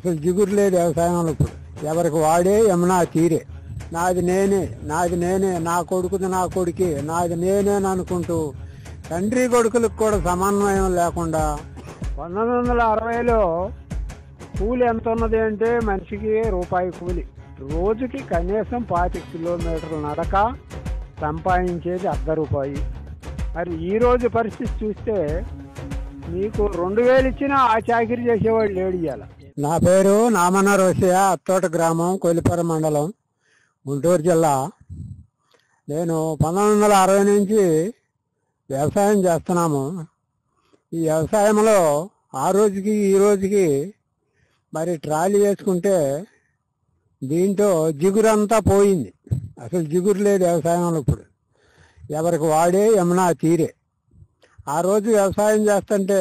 అసలు జిగురు లేదు వ్యవసాయంలో ఇప్పుడు ఎవరికి వాడే యమునా తీరే నాది నేనే నాది నేనే నా కొడుకుది నా కొడుకే నాది నేనే అని అనుకుంటూ తండ్రి కొడుకులకు కూడా సమన్వయం లేకుండా పంతొమ్మిది వందల అరవైలో కూలి ఎంత ఉన్నది అంటే మనిషికి రూపాయి కూలి రోజుకి కనీసం పాతి కిలోమీటర్ల నడక సంపాదించేది అర్ధ రూపాయి మరి ఈ రోజు పరిస్థితి చూస్తే మీకు రెండు వేలు ఇచ్చినా ఆ చాకరీ చేసేవాడు లేడు ఇవాళ నా పేరు నామన్న రోషయ్య అత్తోట గ్రామం కొలిపర మండలం గుంటూరు జిల్లా నేను పంతొమ్మిది వందల అరవై నుంచి వ్యవసాయం చేస్తున్నాము ఈ వ్యవసాయంలో ఆ రోజుకి ఈ రోజుకి మరి ట్రాలీ వేసుకుంటే దీంట్లో జిగురంతా పోయింది అసలు జిగురు లేదు వ్యవసాయంలో ఇప్పుడు ఎవరికి వాడే యమునా తీరే ఆ రోజు వ్యవసాయం చేస్తుంటే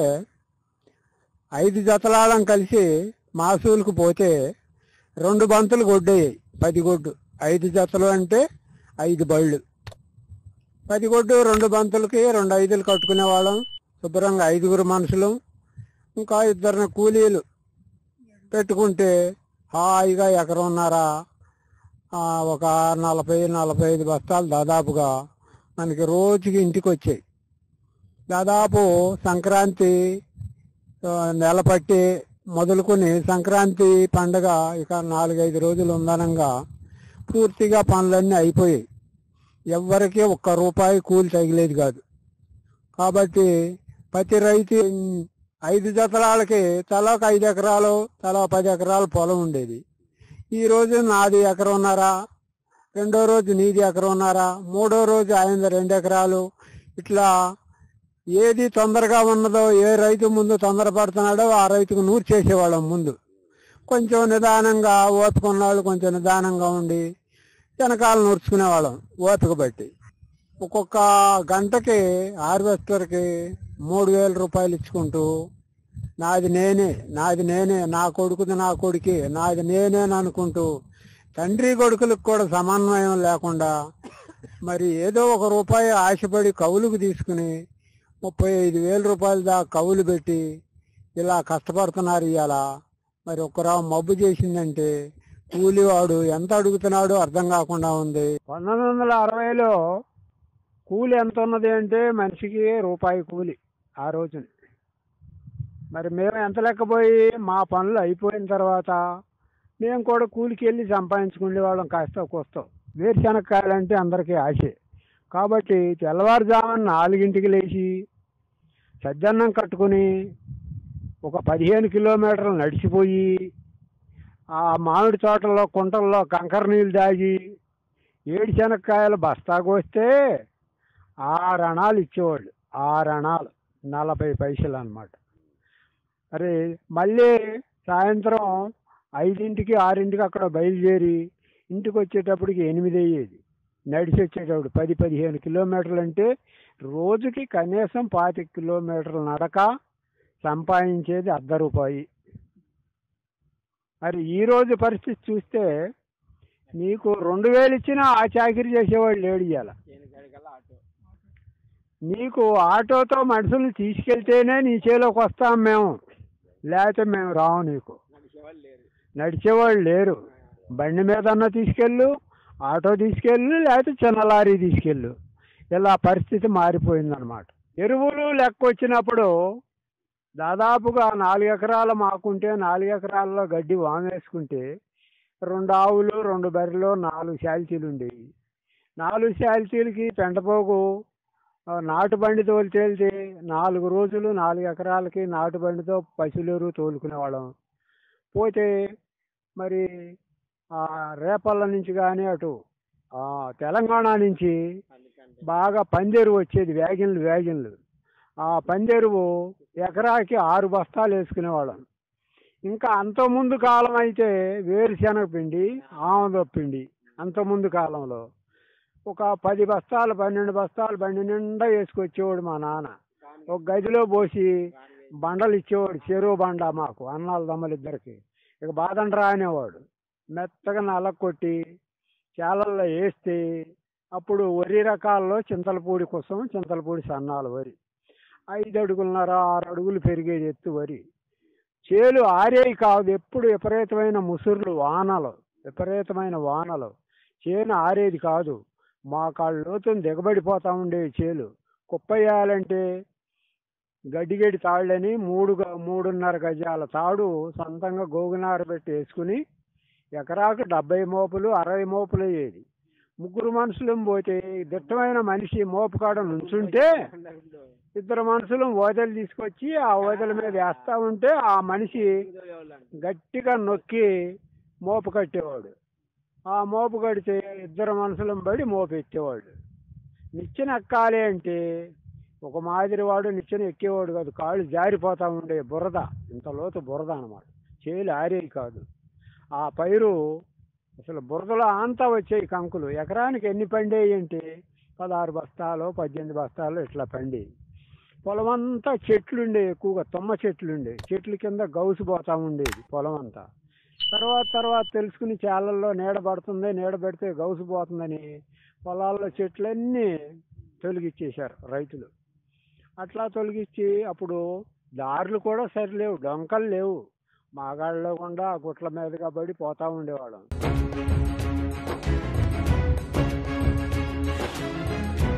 ఐదు జతలాలం కలిసి మాసూలుకు పోతే రెండు బంతులు గొడ్డయ్యాయి పది గొడ్డు ఐదు జతలు అంటే ఐదు బళ్ళు పది గొడ్డు రెండు బంతులకి రెండు ఐదులు కట్టుకునే వాళ్ళం శుభ్రంగా ఐదుగురు మనుషులు ఇంకా ఇద్దరిని కూలీలు పెట్టుకుంటే హాయిగా ఎకరన్నర ఆ, ఒక నలభై నలభై ఐదు బస్తాలు దాదాపుగా మనకి రోజుకి ఇంటికి వచ్చాయి దాదాపు సంక్రాంతి ఆ, నెల పట్టి మొదలుకొని సంక్రాంతి పండగ ఇక నాలుగైదు రోజులు ఉందనంగా పూర్తిగా పనులన్నీ అయిపోయాయి ఎవ్వరికీ ఒక్క రూపాయి కూలి తగిలేది కాదు కాబట్టి ప్రతి రైతు ఐదు జతరాలకి తలా ఒక ఐదు ఎకరాలు తలా పది ఎకరాలు పొలం ఉండేది ఈ రోజు నాది ఎకరన్నర రెండో రోజు నీది ఎకరన్నర మూడో రోజు ఆయన రెండు ఎకరాలు ఇట్లా ఏది తొందరగా ఉన్నదో ఏ రైతు ముందు తొందరపడుతున్నాడో ఆ రైతుకు నూరు చేసేవాళ్ళం ముందు కొంచెం నిదానంగా ఓపికన్నాళ్ళు కొంచెం నిదానంగా ఉండి వెనకాల నూర్చుకునేవాళ్ళం ఓపిక బట్టి ఒక్కొక్క గంటకి హార్వెస్టర్కి మూడు వేల రూపాయలు ఇచ్చుకుంటూ నాది నేనే నాది నేనే నా కొడుకుది నా కొడుకే నాది నేనే అని అనుకుంటూ తండ్రి కొడుకులకు కూడా సమన్వయం లేకుండా మరి ఏదో ఒక రూపాయి ఆశపడి కవులకు తీసుకుని ముప్పై ఐదు వేల రూపాయల దాకా కవులు పెట్టి ఇలా కష్టపడుతున్నారు ఇవాళ మరి ఒక్కరావు మబ్బు చేసిందంటే కూలివాడు ఎంత అడుగుతున్నాడో అర్థం కాకుండా ఉంది పంతొమ్మిది వందల అరవైలో కూలి ఎంత ఉన్నది అంటే మనిషికి రూపాయి కూలి ఆ రోజున మరి మేము ఎంత లెక్కపోయి మా పనులు అయిపోయిన తర్వాత మేము కూడా కూలికి వెళ్ళి సంపాదించుకునే వాళ్ళం కాస్త కోస్తాం వేరుశనక్కాయలు అంటే అందరికీ ఆశే కాబట్టి తెల్లవారుజామున నాలుగింటికి లేచి సద్దన్నం కట్టుకుని ఒక పదిహేను కిలోమీటర్లు నడిచిపోయి ఆ మామిడి తోటల్లో కుంటల్లో కంకర నీళ్ళు దాగి ఏడు శనక్కాయలు బస్తా కోస్తే ఆరు అణాలు ఇచ్చేవాళ్ళు ఆరు అణాలు నలభై పైసలు అన్నమాట మరి మళ్ళీ సాయంత్రం ఐదింటికి ఆరింటికి అక్కడ బయలుదేరి ఇంటికి వచ్చేటప్పటికి ఎనిమిది అయ్యేది నడిచి వచ్చేటప్పుడు పది పదిహేను కిలోమీటర్లు అంటే రోజుకి కనీసం పాతిక కిలోమీటర్ల నడక సంపాదించేది అర్ధ రూపాయి మరి ఈ రోజు పరిస్థితి చూస్తే నీకు రెండు వేలు ఇచ్చినా ఆ చాకరీ చేసేవాడు లేడు ఇవాళ నీకు ఆటోతో మనుషుల్ని తీసుకెళ్తేనే నీ చేలోకి వస్తాం మేము లేకపోతే మేము రాము నీకు నడిచేవాళ్ళు లేరు బండి మీద అన్న తీసుకెళ్ళు ఆటో తీసుకెళ్ళు లేకపోతే చిన్న లారీ తీసుకెళ్ళు ఇలా పరిస్థితి మారిపోయిందనమాట ఎరువులు లెక్క వచ్చినప్పుడు దాదాపుగా నాలుగు ఎకరాలు మాకుంటే నాలుగు ఎకరాల్లో గడ్డి వామేసుకుంటే రెండు ఆవులు రెండు బర్రెలు నాలుగు శాల్తీలు ఉండేవి నాలుగు శాల్తీలకి పెంటపోగు ఆ, నాటు బండి తోలి తేలితే నాలుగు రోజులు నాలుగు ఎకరాలకి నాటు బండితో పశువులెరువు తోలుకునేవాళ్ళం పోతే మరి ఆ, రేపల్ల నుంచి కానీ అటు ఆ, తెలంగాణ నుంచి బాగా పందెరువు వచ్చేది వ్యాగిన్లు వ్యాగిన్లు ఆ పందెరువు ఎకరాకి ఆరు బస్తాలు వేసుకునేవాళ్ళం ఇంకా అంతకుముందు కాలం అయితే వేరుశనగ పిండి ఆముద పిండి అంతకుముందు కాలంలో ఒక పది బస్తాలు పన్నెండు బస్తాలు బండి నిండా వేసుకొచ్చేవాడు మా నాన్న ఒక గదిలో పోసి బండలు ఇచ్చేవాడు చెరువు బండ మాకు అన్నాళ్ళ దమ్మలిద్దరికి ఇక బాదండ్రా అనేవాడు మెత్తగా నలకొట్టి చాలల్లో వేస్తే అప్పుడు వరి రకాల్లో చింతలపూడి కోసం చింతలపూడి సన్నాలు వరి ఐదు అడుగులున్నర ఆరు అడుగులు పెరిగేది ఎత్తు వరి చేలు ఆరేవి కాదు ఎప్పుడు విపరీతమైన ముసుర్లు వానలు విపరీతమైన వానలు చేను ఆరేది కాదు మా కాళ్ళ లోతుని దిగబడిపోతా ఉండేవి చేలు కుప్పయ్యాలంటే గడ్డిగడి తాళ్ళని మూడు గ- మూడున్నర గజాల తాడు సొంతంగా గోగునార పెట్టి వేసుకుని ఎకరాకు డెబ్బై మోపులు అరవై మోపులు అయ్యేది ముగ్గురు మనుషులు పోతే దిట్టమైన మనిషి మోపు కాడ నుంచుంటే ఇద్దరు మనుషులు ఓదలు తీసుకొచ్చి ఆ ఓదల మీద వేస్తా ఉంటే ఆ మనిషి గట్టిగా నొక్కి మోపు కట్టేవాడు ఆ మోపు కడితే ఇద్దరు మనుషులను బడి మోపు ఎత్తేవాడు నిచ్చెన ఎక్కాలి అంటే ఒక మాదిరి వాడు నిచ్చెన ఎక్కేవాడు కాదు కాళ్ళు జారిపోతా ఉండే బురద ఇంత లోతు బురద అనమాట చేలు ఆరేవి కాదు ఆ పైరు అసలు బురదలో అంతా వచ్చాయి కంకులు ఎకరానికి ఎన్ని పండేవి అంటే పదహారు బస్తాలు పద్దెనిమిది బస్తాలు ఇట్లా పండేవి పొలం అంతా చెట్లుండే ఎక్కువగా తుమ్మ చెట్లుండే చెట్ల కింద గౌసు పోతా ఉండేది పొలం అంతా తర్వాత తర్వాత తెలుసుకుని చేలల్లో నీడ పడుతుంది నీడ పెడితే గౌసు పోతుందని పొలాల్లో చెట్లన్నీ తొలగిచ్చేశారు రైతులు అట్లా తొలగించి అప్పుడు దారులు కూడా సరిలేవు డొంకలు లేవు మాగాళ్ళలో కూడా ఆ గుట్ల మీదుగా పడి పోతా ఉండేవాళ్ళం